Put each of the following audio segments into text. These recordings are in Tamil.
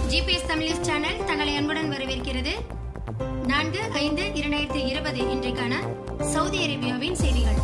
ஜிபிஎஸ் தமிழ் சேனல் தங்களை அன்புடன் வரவேற்கிறது நான்கு ஐந்து இரண்டாயிரத்தி இருபது இன்றைக்கான சவுதி அரேபியாவின் செய்திகள்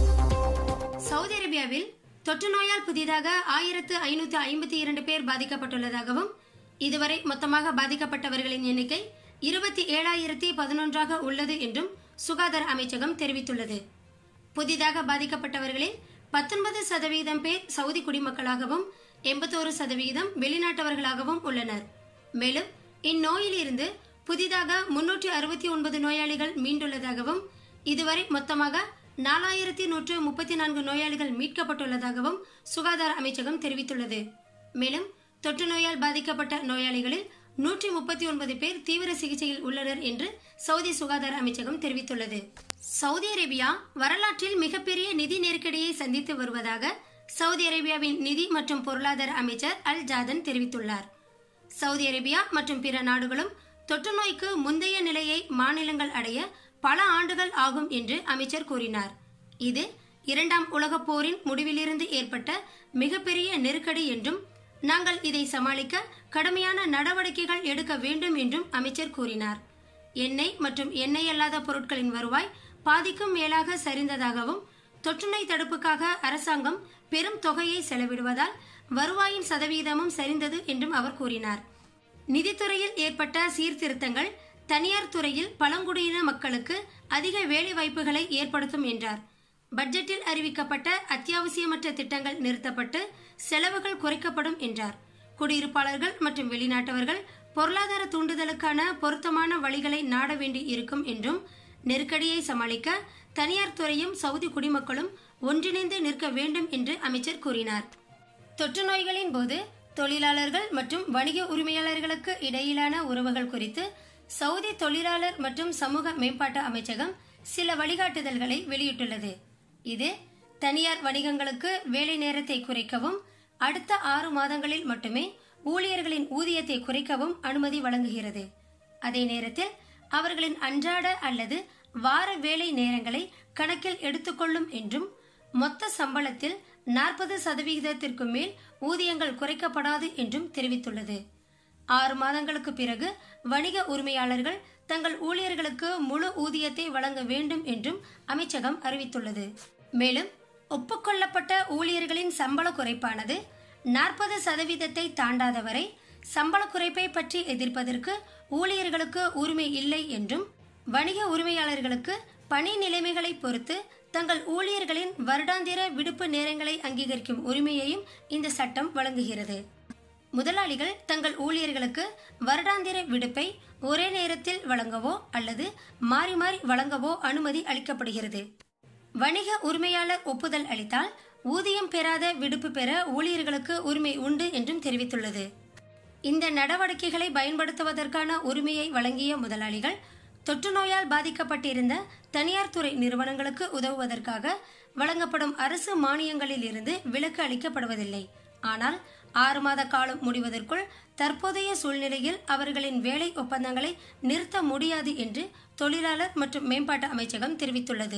சவுதி அரேபியாவில் தொற்று நோயால் புதிதாக ஆயிரத்து ஐநூற்று ஐம்பத்தி இரண்டு பேர் பாதிக்கப்பட்டுள்ளதாகவும் இதுவரை மொத்தமாக பாதிக்கப்பட்டவர்களின் எண்ணிக்கை இருபத்தி ஏழாயிரத்தி பதினொன்றாக உள்ளது என்றும் சுகாதார அமைச்சகம் தெரிவித்துள்ளது புதிதாக பாதிக்கப்பட்டவர்களில் பத்தொன்பது சதவீதம் பேர் சவுதி குடிமக்களாகவும் எண்பத்தோரு சதவீதம் வெளிநாட்டவர்களாகவும் உள்ளனர் மேலும் இந்நோயிலிருந்து புதிதாக முன்னூற்றி அறுபத்தி ஒன்பது நோயாளிகள் மீண்டுள்ளதாகவும் இதுவரை மொத்தமாக நாலாயிரத்தி நூற்று முப்பத்தி நான்கு நோயாளிகள் மீட்கப்பட்டுள்ளதாகவும் சுகாதார அமைச்சகம் தெரிவித்துள்ளது மேலும் தொற்று நோயால் பாதிக்கப்பட்ட நோயாளிகளில் நூற்றி முப்பத்தி ஒன்பது பேர் தீவிர சிகிச்சையில் உள்ளனர் என்று சவுதி சுகாதார அமைச்சகம் தெரிவித்துள்ளது சவுதி அரேபியா வரலாற்றில் மிகப்பெரிய நிதி நெருக்கடியை சந்தித்து வருவதாக சவுதி அரேபியாவின் நிதி மற்றும் பொருளாதார அமைச்சர் அல் ஜாதன் தெரிவித்துள்ளார் சவுதி அரேபியா மற்றும் பிற நாடுகளும் தொற்று நோய்க்கு முந்தைய நிலையை மாநிலங்கள் அடைய பல ஆண்டுகள் ஆகும் என்று அமைச்சர் கூறினார் இது இரண்டாம் உலகப் போரின் முடிவிலிருந்து ஏற்பட்ட மிகப்பெரிய நெருக்கடி என்றும் நாங்கள் இதை சமாளிக்க கடுமையான நடவடிக்கைகள் எடுக்க வேண்டும் என்றும் அமைச்சர் கூறினார் எண்ணெய் மற்றும் எண்ணெய் அல்லாத பொருட்களின் வருவாய் பாதிக்கும் மேலாக சரிந்ததாகவும் தொற்றுநோய் தடுப்புக்காக அரசாங்கம் பெரும் தொகையை செலவிடுவதால் வருவாயின் சதவீதமும் சரிந்தது என்றும் அவர் கூறினார் நிதித்துறையில் ஏற்பட்ட சீர்திருத்தங்கள் தனியார் துறையில் பழங்குடியின மக்களுக்கு அதிக வேலை வாய்ப்புகளை ஏற்படுத்தும் என்றார் பட்ஜெட்டில் அறிவிக்கப்பட்ட அத்தியாவசியமற்ற திட்டங்கள் நிறுத்தப்பட்டு செலவுகள் குறைக்கப்படும் என்றார் குடியிருப்பாளர்கள் மற்றும் வெளிநாட்டவர்கள் பொருளாதார தூண்டுதலுக்கான பொருத்தமான வழிகளை நாட வேண்டி இருக்கும் என்றும் நெருக்கடியை சமாளிக்க தனியார் துறையும் சவுதி குடிமக்களும் ஒன்றிணைந்து நிற்க வேண்டும் என்று அமைச்சர் கூறினார் தொற்று நோய்களின் போது தொழிலாளர்கள் மற்றும் வணிக உரிமையாளர்களுக்கு இடையிலான உறவுகள் குறித்து சவுதி தொழிலாளர் மற்றும் சமூக மேம்பாட்டு அமைச்சகம் சில வழிகாட்டுதல்களை வெளியிட்டுள்ளது இது தனியார் வணிகங்களுக்கு வேலை நேரத்தை குறைக்கவும் அடுத்த ஆறு மாதங்களில் மட்டுமே ஊழியர்களின் ஊதியத்தை குறைக்கவும் அனுமதி வழங்குகிறது அதே நேரத்தில் அவர்களின் அன்றாட அல்லது வார வேலை நேரங்களை கணக்கில் எடுத்துக்கொள்ளும் என்றும் மொத்த சம்பளத்தில் நாற்பது சதவிகிதத்திற்கு மேல் ஊதியங்கள் குறைக்கப்படாது என்றும் தெரிவித்துள்ளது ஆறு மாதங்களுக்கு பிறகு வணிக உரிமையாளர்கள் தங்கள் ஊழியர்களுக்கு முழு ஊதியத்தை வழங்க வேண்டும் என்றும் அமைச்சகம் அறிவித்துள்ளது மேலும் ஒப்புக்கொள்ளப்பட்ட ஊழியர்களின் சம்பள குறைப்பானது நாற்பது சதவீதத்தை தாண்டாதவரை சம்பள குறைப்பை பற்றி எதிர்ப்பதற்கு ஊழியர்களுக்கு உரிமை இல்லை என்றும் வணிக உரிமையாளர்களுக்கு பணி நிலைமைகளை பொறுத்து தங்கள் ஊழியர்களின் வருடாந்திர விடுப்பு நேரங்களை அங்கீகரிக்கும் உரிமையையும் இந்த சட்டம் வழங்குகிறது முதலாளிகள் தங்கள் ஊழியர்களுக்கு வருடாந்திர விடுப்பை ஒரே நேரத்தில் வழங்கவோ அல்லது மாறி மாறி வழங்கவோ அனுமதி அளிக்கப்படுகிறது வணிக உரிமையாளர் ஒப்புதல் அளித்தால் ஊதியம் பெறாத விடுப்பு பெற ஊழியர்களுக்கு உரிமை உண்டு என்றும் தெரிவித்துள்ளது இந்த நடவடிக்கைகளை பயன்படுத்துவதற்கான உரிமையை வழங்கிய முதலாளிகள் தொற்று நோயால் பாதிக்கப்பட்டிருந்த தனியார் துறை நிறுவனங்களுக்கு உதவுவதற்காக வழங்கப்படும் அரசு மானியங்களில் இருந்து விலக்கு அளிக்கப்படுவதில்லை ஆனால் ஆறு மாத காலம் முடிவதற்குள் தற்போதைய சூழ்நிலையில் அவர்களின் வேலை ஒப்பந்தங்களை நிறுத்த முடியாது என்று தொழிலாளர் மற்றும் மேம்பாட்டு அமைச்சகம் தெரிவித்துள்ளது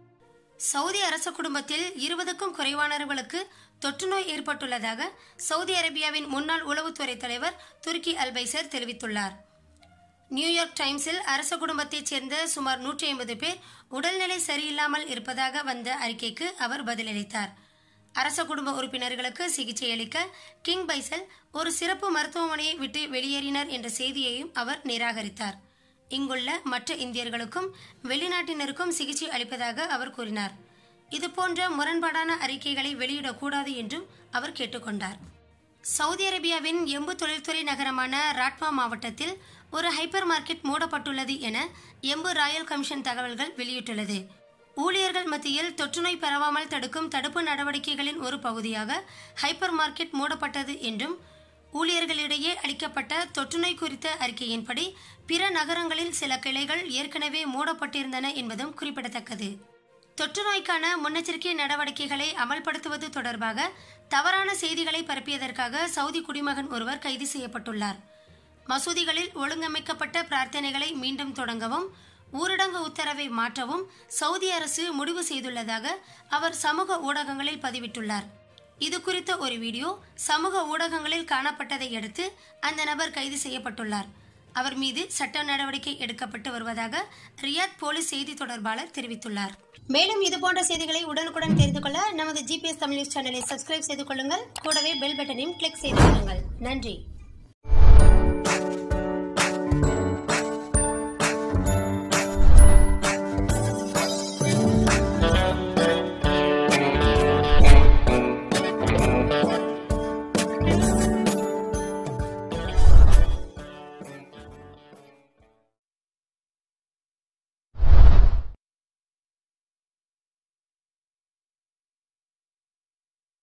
சவுதி அரச குடும்பத்தில் இருபதுக்கும் குறைவானவர்களுக்கு தொற்று நோய் ஏற்பட்டுள்ளதாக சவுதி அரேபியாவின் முன்னாள் உளவுத்துறை தலைவர் துருக்கி அல்பைசர் தெரிவித்துள்ளார் நியூயார்க் டைம்ஸில் அரச குடும்பத்தைச் சேர்ந்த சுமார் நூற்றி ஐம்பது பேர் உடல்நிலை சரியில்லாமல் இருப்பதாக வந்த அறிக்கைக்கு அவர் பதிலளித்தார் அரச குடும்ப உறுப்பினர்களுக்கு சிகிச்சை அளிக்க கிங் பைசல் ஒரு சிறப்பு மருத்துவமனையை விட்டு வெளியேறினர் என்ற செய்தியையும் அவர் நிராகரித்தார் இங்குள்ள மற்ற இந்தியர்களுக்கும் வெளிநாட்டினருக்கும் சிகிச்சை அளிப்பதாக அவர் கூறினார் இதுபோன்ற முரண்பாடான அறிக்கைகளை வெளியிடக்கூடாது என்றும் அவர் கேட்டுக்கொண்டார் சவுதி அரேபியாவின் எம்பு தொழில்துறை நகரமான ராட்மா மாவட்டத்தில் ஒரு ஹைப்பர் மார்க்கெட் மூடப்பட்டுள்ளது என எம்பு ராயல் கமிஷன் தகவல்கள் வெளியிட்டுள்ளது ஊழியர்கள் மத்தியில் தொற்றுநோய் பரவாமல் தடுக்கும் தடுப்பு நடவடிக்கைகளின் ஒரு பகுதியாக ஹைப்பர் மார்க்கெட் மூடப்பட்டது என்றும் ஊழியர்களிடையே அளிக்கப்பட்ட தொற்றுநோய் குறித்த அறிக்கையின்படி பிற நகரங்களில் சில கிளைகள் ஏற்கனவே மூடப்பட்டிருந்தன என்பதும் குறிப்பிடத்தக்கது தொற்று நோய்க்கான முன்னெச்சரிக்கை நடவடிக்கைகளை அமல்படுத்துவது தொடர்பாக தவறான செய்திகளை பரப்பியதற்காக சவுதி குடிமகன் ஒருவர் கைது செய்யப்பட்டுள்ளார் மசூதிகளில் ஒழுங்கமைக்கப்பட்ட பிரார்த்தனைகளை மீண்டும் தொடங்கவும் ஊரடங்கு உத்தரவை மாற்றவும் சவுதி அரசு முடிவு செய்துள்ளதாக அவர் சமூக ஊடகங்களில் பதிவிட்டுள்ளார் இது குறித்த ஒரு வீடியோ சமூக ஊடகங்களில் காணப்பட்டதை அடுத்து அந்த நபர் கைது செய்யப்பட்டுள்ளார் அவர் மீது சட்ட நடவடிக்கை எடுக்கப்பட்டு வருவதாக ரியாத் போலீஸ் செய்தி தொடர்பாளர் தெரிவித்துள்ளார் மேலும் இது போன்ற செய்திகளை உடனுக்குடன் தெரிந்து கொள்ள நமது ஜிபிஎஸ் தமிழ் நியூஸ் சேனலை சப்ஸ்கிரைப் செய்து கொள்ளுங்கள் கூடவே பெல் பட்டனையும் கிளிக் செய்து கொள்ளுங்கள் நன்றி